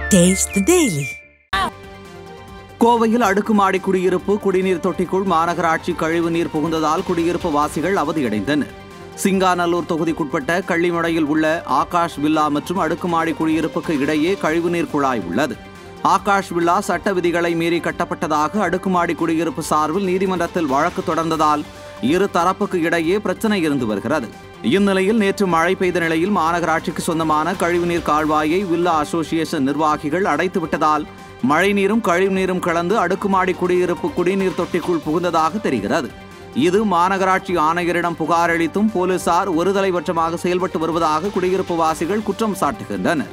Taste the Daily. கோவையில் அடுக்குமாடி குடியிருப்பு குடிநீர் தொட்டிக்குள் மாநகராட்சி கழிவு நீர் புகுந்ததால் குடியிருப்பு வாசிகள் அவதியடைந்தனர் சிங்காநல்லூர் தொகுதிக்குட்பட்ட கள்ளிமடையில் உள்ள ஆகாஷ் வில்லா மற்றும் அடுக்குமாடி குடியிருப்புக்கு இடையே கழிவுநீர் குழாய் உள்ளது ஆகாஷ் வில்லா சட்ட விதிகளை மீறி கட்டப்பட்டதாக அடுக்குமாடி குடியிருப்பு சார்பில் நீதிமன்றத்தில் வழக்கு தொடர்ந்ததால் இரு தரப்புக்கு இடையே பிரச்சனை இருந்து வருகிறது இந்நிலையில் நேற்று மழை பெய்த நிலையில் மாநகராட்சிக்கு சொந்தமான கழிவுநீர் கால்வாயை வில்லா அசோசியேஷன் நிர்வாகிகள் அடைத்து விட்டதால் மழைநீரும் கழிவுநீரும் கலந்து அடுக்குமாடி குடியிருப்பு குடிநீர் தொட்டிக்குள் புகுந்ததாக தெரிகிறது இது மாநகராட்சி ஆணையரிடம் புகார் அளித்தும் போலீசார் ஒருதலைபட்சமாக செயல்பட்டு வருவதாக குடியிருப்பு வாசிகள் குற்றம் சாட்டுகின்றனர்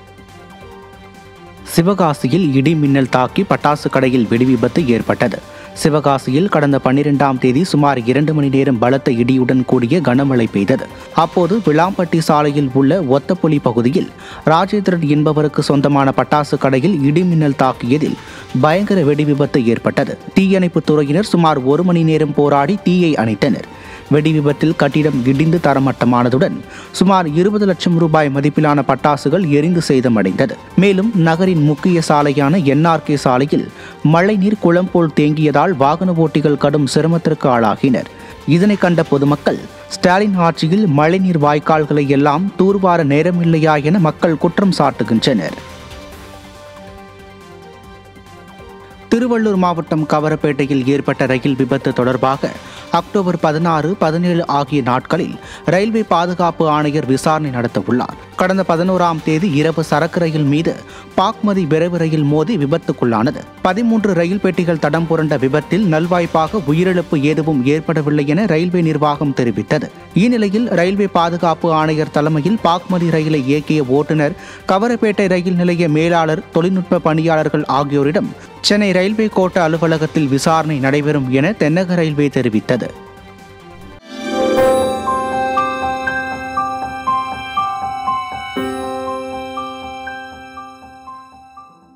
சிவகாசியில் இடி மின்னல் தாக்கி பட்டாசு கடையில் வெடி விபத்து ஏற்பட்டது சிவகாசியில் கடந்த பன்னிரெண்டாம் தேதி சுமார் இரண்டு மணி நேரம் பலத்த இடியுடன் கூடிய கனமழை பெய்தது அப்போது விளாம்பட்டி சாலையில் உள்ள ஒத்தப்புலி பகுதியில் ராஜேந்திரன் என்பவருக்கு சொந்தமான பட்டாசு கடையில் இடி மின்னல் தாக்கியதில் பயங்கர வெடி விபத்து ஏற்பட்டது தீயணைப்புத் துறையினர் சுமார் ஒரு மணி நேரம் போராடி தீயை அணைத்தனர் வெடி விபத்தில் கட்டிடம் இடிந்து தரமட்டமானதுடன் சுமார் இருபது லட்சம் ரூபாய் மதிப்பிலான பட்டாசுகள் எரிந்து சேதமடைந்தது மேலும் நகரின் முக்கிய சாலையான என்ஆர்கே சாலையில் மழைநீர் குளம் போல் தேங்கியதால் வாகன ஓட்டிகள் கடும் சிரமத்திற்கு ஆளாகினர் இதனை கண்ட பொதுமக்கள் ஸ்டாலின் ஆட்சியில் மழைநீர் வாய்க்கால்களை எல்லாம் தூர்வார நேரமில்லையா என மக்கள் குற்றம் சாட்டுகின்றனர் திருவள்ளூர் மாவட்டம் கவரப்பேட்டையில் ஏற்பட்ட ரயில் விபத்து தொடர்பாக அக்டோபர் பதினாறு பதினேழு ஆகிய நாட்களில் ரயில்வே பாதுகாப்பு ஆணையர் விசாரணை நடத்த உள்ளார் கடந்த பதினோராம் தேதி இரவு சரக்கு ரயில் மீது பாக்மதி விரைவு ரயில் மோதி விபத்துக்குள்ளானது பதிமூன்று ரயில் பெட்டிகள் தடம் புரண்ட விபத்தில் நல்வாய்ப்பாக உயிரிழப்பு எதுவும் ஏற்படவில்லை என ரயில்வே நிர்வாகம் தெரிவித்தது இந்நிலையில் ரயில்வே பாதுகாப்பு ஆணையர் தலைமையில் பாக்மதி ரயிலை இயக்கிய ஓட்டுநர் கவரப்பேட்டை ரயில் நிலைய மேலாளர் தொழில்நுட்ப பணியாளர்கள் ஆகியோரிடம் சென்னை ரயில்வே கோட்ட அலுவலகத்தில் விசாரணை நடைபெறும் என தென்னக ரயில்வே தெரிவித்தது